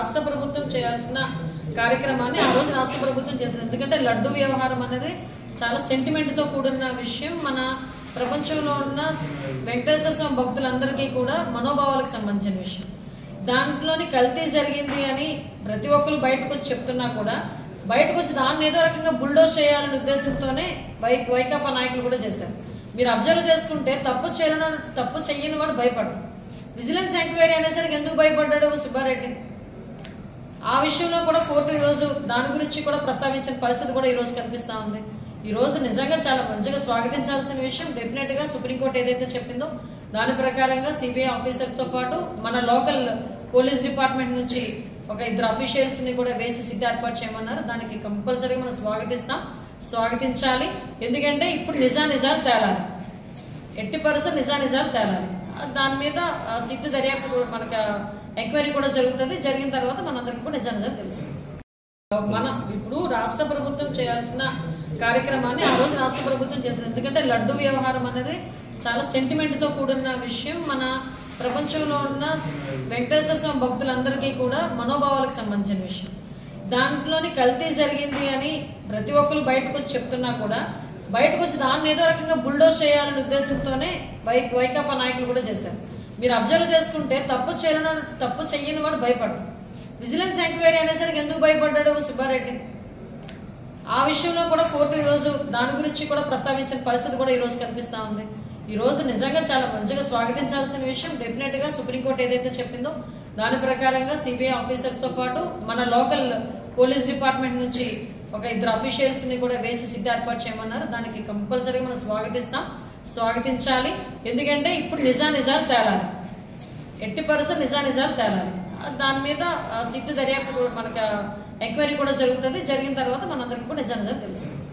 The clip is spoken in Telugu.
రాష్ట్ర ప్రభుత్వం చేయాల్సిన కార్యక్రమాన్ని ఆ రోజు రాష్ట్ర ప్రభుత్వం చేసింది ఎందుకంటే లడ్డు వ్యవహారం అనేది చాలా సెంటిమెంట్తో కూడిన విషయం మన ప్రపంచంలో ఉన్న వెంకటేశ్వర స్వామి భక్తులందరికీ కూడా మనోభావాలకు సంబంధించిన విషయం దాంట్లోని కల్తీ జరిగింది అని ప్రతి ఒక్కరు బయటకు వచ్చి చెప్తున్నా కూడా బయటకు వచ్చి దాన్ని ఏదో రకంగా బుల్డోజ్ చేయాలనే ఉద్దేశంతోనే వై వైకాపా నాయకులు కూడా చేశారు మీరు అబ్జర్వ్ చేసుకుంటే తప్పు చేయను తప్పు చెయ్యని వాడు భయపడ్డాడు విజిలెన్స్ ఎంక్వైరీ అనేసరికి ఎందుకు భయపడ్డాడు సుబ్బారెడ్డి ఆ విషయంలో కూడా కోర్టు ఈరోజు దాని గురించి కూడా ప్రస్తావించిన పరిస్థితి కూడా ఈరోజు కనిపిస్తూ ఉంది ఈ రోజు నిజంగా చాలా మంచిగా స్వాగతించాల్సిన విషయం డెఫినెట్గా సుప్రీంకోర్టు ఏదైతే చెప్పిందో దాని ప్రకారంగా సిబిఐ ఆఫీసర్స్తో పాటు మన లోకల్ పోలీస్ డిపార్ట్మెంట్ నుంచి ఒక ఇద్దరు అఫీషియల్స్ని కూడా వేసి సిట్ ఏర్పాటు చేయమన్నారు దానికి కంపల్సరీగా మనం స్వాగతిస్తాం స్వాగతించాలి ఎందుకంటే ఇప్పుడు నిజా నిజాలు తేలాలి ఎట్టి పరిస్థితి నిజా నిజాలు తేలాలి ఆ దాని మీద ఆ, సిట్టు దర్యాప్తు కూడా మనకు ఎంక్వైరీ కూడా జరుగుతుంది జరిగిన తర్వాత మనందరికీ కూడా నిజా నిజాలు తెలుస్తుంది మన ఇప్పుడు రాష్ట్ర ప్రభుత్వం చేయాల్సిన కార్యక్రమాన్ని ఆ రోజు రాష్ట్ర ప్రభుత్వం చేసింది ఎందుకంటే లడ్డు వ్యవహారం అనేది చాలా సెంటిమెంట్తో కూడిన విషయం మన ప్రపంచంలో ఉన్న వెంకటేశ్వర స్వామి భక్తులందరికీ కూడా మనోభావాలకు సంబంధించిన విషయం దాంట్లోని కల్తీ జరిగింది అని ప్రతి ఒక్కరు బయటకు వచ్చి చెప్తున్నా కూడా బయటకు వచ్చి దాన్ని ఏదో రకంగా బుల్డోజ్ చేయాలనే ఉద్దేశంతోనే వై వైకాపా నాయకులు కూడా చేశారు మీరు అబ్జర్వ్ చేసుకుంటే తప్పు చేయను తప్పు చెయ్యని వాడు భయపడ్డాడు విజిలెన్స్ ఎంక్వైరీ అనేసరికి ఎందుకు భయపడ్డాడు సుబ్బారెడ్డి ఆ విషయంలో కూడా కోర్టు ఈరోజు దాని గురించి కూడా ప్రస్తావించిన పరిస్థితి కూడా ఈరోజు కనిపిస్తూ ఉంది ఈ రోజు నిజంగా చాలా మంచిగా స్వాగతించాల్సిన విషయం డెఫినెట్గా సుప్రీంకోర్టు ఏదైతే చెప్పిందో దాని ప్రకారంగా సిబిఐ ఆఫీసర్స్తో పాటు మన లోకల్ పోలీస్ డిపార్ట్మెంట్ నుంచి ఒక ఇద్దరు అఫీషియల్స్ని కూడా వేసి సిట్ ఏర్పాటు చేయమన్నారు దానికి కంపల్సరీగా మనం స్వాగతిస్తాం స్వాగతించాలి ఎందుకంటే ఇప్పుడు నిజా నిజాలు తేలాలి ఎట్టి పరిస్థితి నిజా నిజాలు తేలాలి ఆ దాని మీద ఆ, సిట్టు దర్యాప్తు కూడా మనకు ఎంక్వైరీ కూడా జరుగుతుంది జరిగిన తర్వాత మనందరికీ కూడా నిజా నిజాలు తెలుస్తుంది